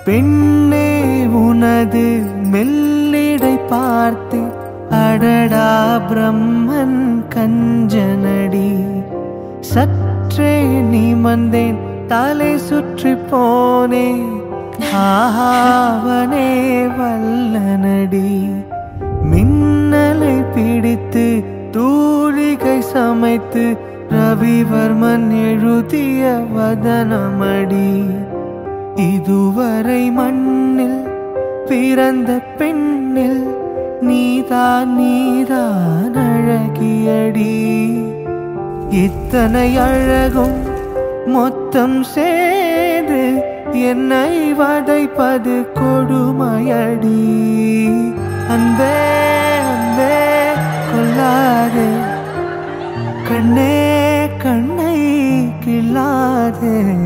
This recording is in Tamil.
பெண்ணே உனது மெல்லிடை பார்த்து அடடா பிரம்மன் கஞ்சனடி சற்றே நிமந்தேன் தலை சுற்றி போனே ஆஹாவனே வல்லனடி மின்னலை பிடித்து தூரிகை சமைத்து ரவிவர்மன் எழுதிய வதனமடி இதுவரை மண்ணில் பிறந்த பெண்ணில் நீதான் நீதான் அழகியடி இத்தனை அழகும் மொத்தம் சேர்ந்து என்னை வதைப்பது கொடுமையடி அன்பே அன்பே கொல்லாதே கண்ணே கண்ணை கிள்ளாதே